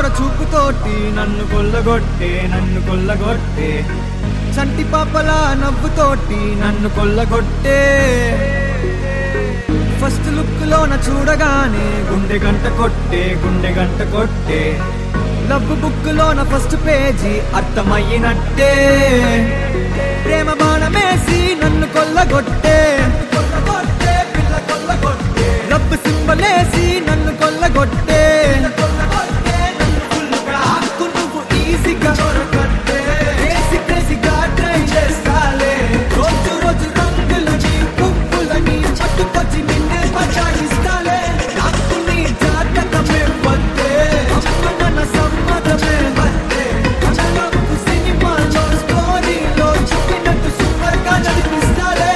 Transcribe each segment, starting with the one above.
ఓర చూపుతోటి నన్ను కొల్లగొట్టే నన్ను కొల్లగొట్టే చంటి పాపల నవ్వుతోటి నన్ను కొల్లగొట్టే ఫస్ట్ లుక్ లోన చూడగానే గుండె గంట కొట్టే గుండె గంట కొట్టే లవ్ బుక్ లోన ఫస్ట్ పేజీ అర్థమయ్యినట్టే ప్రేమ బాణమేసి నన్ను కొల్లగొట్టే కొల్లగొట్టే పిల్ల కొల్లగొట్టే లవ్ సింబలేసి నన్ను కొల్లగొట్టే కొల్లగొట్టే నన్ను ఫుల్లుగా హక్కు నువ్వు ఈజీగా దొరకట్టే వేసి క్రేజీగా ట్రై చేస్తాలే రోజు రోజు రంగులని పువ్వులని పట్టుకొచ్చి నిన్నే పచాయిస్తాలే నాకు నీ జాతకమే వద్దే అమ్మ నన్న సమ్మతమే వద్దే కనలకు సినిమాలో స్టోరీలో చెప్పినట్టు సూపర్ గా నడిపిస్తాలే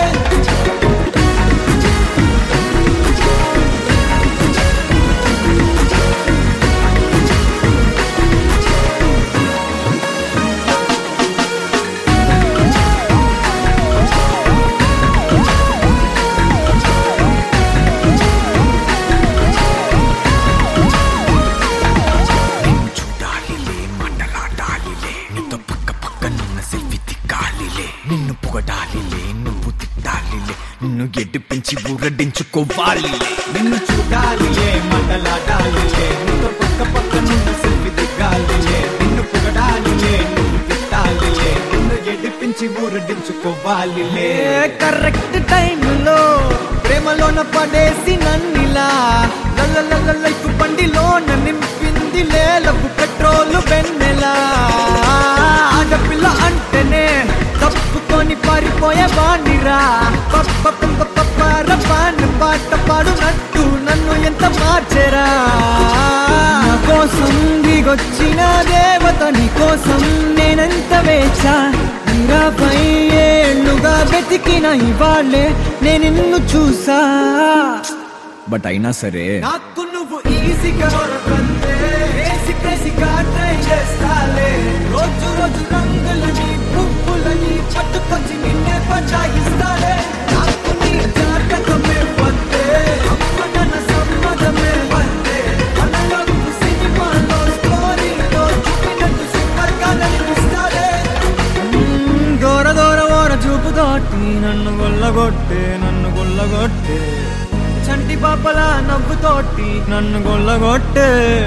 నిన్ను చూడాలిలే మండలాడాలిలే నీతో పక్క పక్కనున్న సెల్ఫీ తిక్కాలిలే నిన్ను పొగడాలిలే నువ్వు తిట్టాలిలే నిన్ను ఎడ్డిపించి ఊరడించుకోవాలిలే నిన్ను చూడాలిలే మంటలాడాలిలే నీతో పక్క పక్క నుండి సెల్ఫీ దిగాలిలే నిన్ను పొగడాలిలే నువ్వు తిట్టాలిలే నిన్ను ఎడిపించి ఊరడించుకోవాలిలే కరెక్ట్ టైంలో ప్రేమలోన పడేసి నన్నిలా లల్ల లైఫ్ బండిలోన నింపిందిలే లవ్ పెట్రోల్ వెన్నెలా ఆడపిల్ల అంటేనే తప్పుకొని పారిపోయే బాండిరా పప్ప పప్ప పప్పర పాన్ పాట పాడునట్టు నన్ను ఎంత మార్చెరా నా కోసం దిగొచ్చిన దేవత నీ కోసం నేనెంత వేచా నీరాపై ఏళ్ళుగా వెతికిన ఇవాళ్ళే నేను నిన్ను చూసా బట్ అయినా సరే నాకు నువ్వు ఈజీగా దొరకందే వేసి క్రేజీగా ట్రై చేస్తాలే రోజు రోజు రంగులని పువ్వులని పట్టుకొచ్చి నిన్నే పచాయిస్తాలే నాకు నీ జాతకమే వద్దే అమ్మ నన్న సమ్మతమే వద్దే మనలో సినిమాలో స్టోరీలో చూపినట్టు సూపర్ గా నడిపిస్తాలే దూర దూర ఓర చూపుతోటి నన్ను గొల్లగొట్టే నన్ను గొల్లగొట్టే చంటి పాపల నవ్వుతోటి నన్ను గొల్లగొట్టే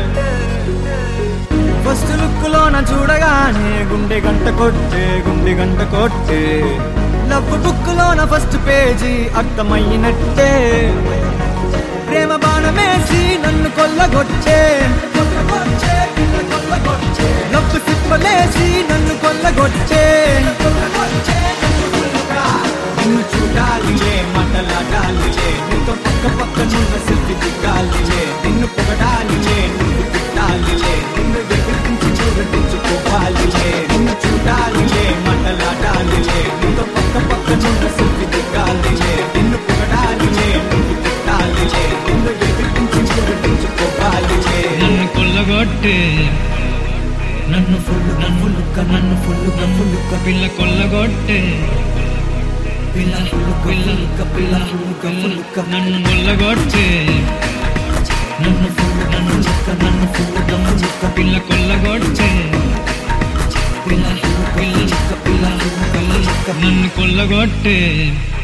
ఫస్ట్ లుక్ లోన చూడగానే గుండె గంట కొట్టే గుండె గంట కొట్టే లవ్ బుక్ లోన ఫస్ట్ పేజీ అర్థమయ్యినట్టే ప్రేమ బాణమేసి నన్ను కొల్లగొట్టే కొల్లగొట్టే, పిల్ల కొల్లగొట్టే. లవ్ సిప్పలేసి నన్ను కొల్లగొట్టే కొల్లగొట్టే, నన్ను ఫుల్లుగా. నిన్ను చూడాలిలే మాటలాడాలిలే నీతో పక్క పక్క నున్న సెల్ఫీ దిగాలిలే నిన్ను పొగడాలిలే నువ్వు తిట్టాలిలే నిన్ను ఎదిరించి చూరటించుకోవాలిలే నిన్ను చూడాలిలే మాటలాడాలిలే నీతో పక్క పక్క నున్న సెల్ఫీ దిగాలిలే నిన్ను పొగడాలిలే నువ్వు తిట్టాలిలే నిన్ను ఎదిరించి చూరటించుకోవాలిలే నన్ను కొల్లగొట్టే నన్ను ఫుల్ నన్ను లుక్క నన్ను ఫుల్ ఫుల్లుక్క పిల్ల కొల్లగొట్టే పిల్ల పిల్ల పిల్ల పిల్ల నన్ను కొల్లగొట్టే నన్ను ఫుల్ నన్ను లుక్క నన్ను ఫుల్ లుక్క పిల్ల కొల్లగొట్టే పిల్ల పిల్ల పిల్ల పిల్ల నన్ను కొల్లగొట్టే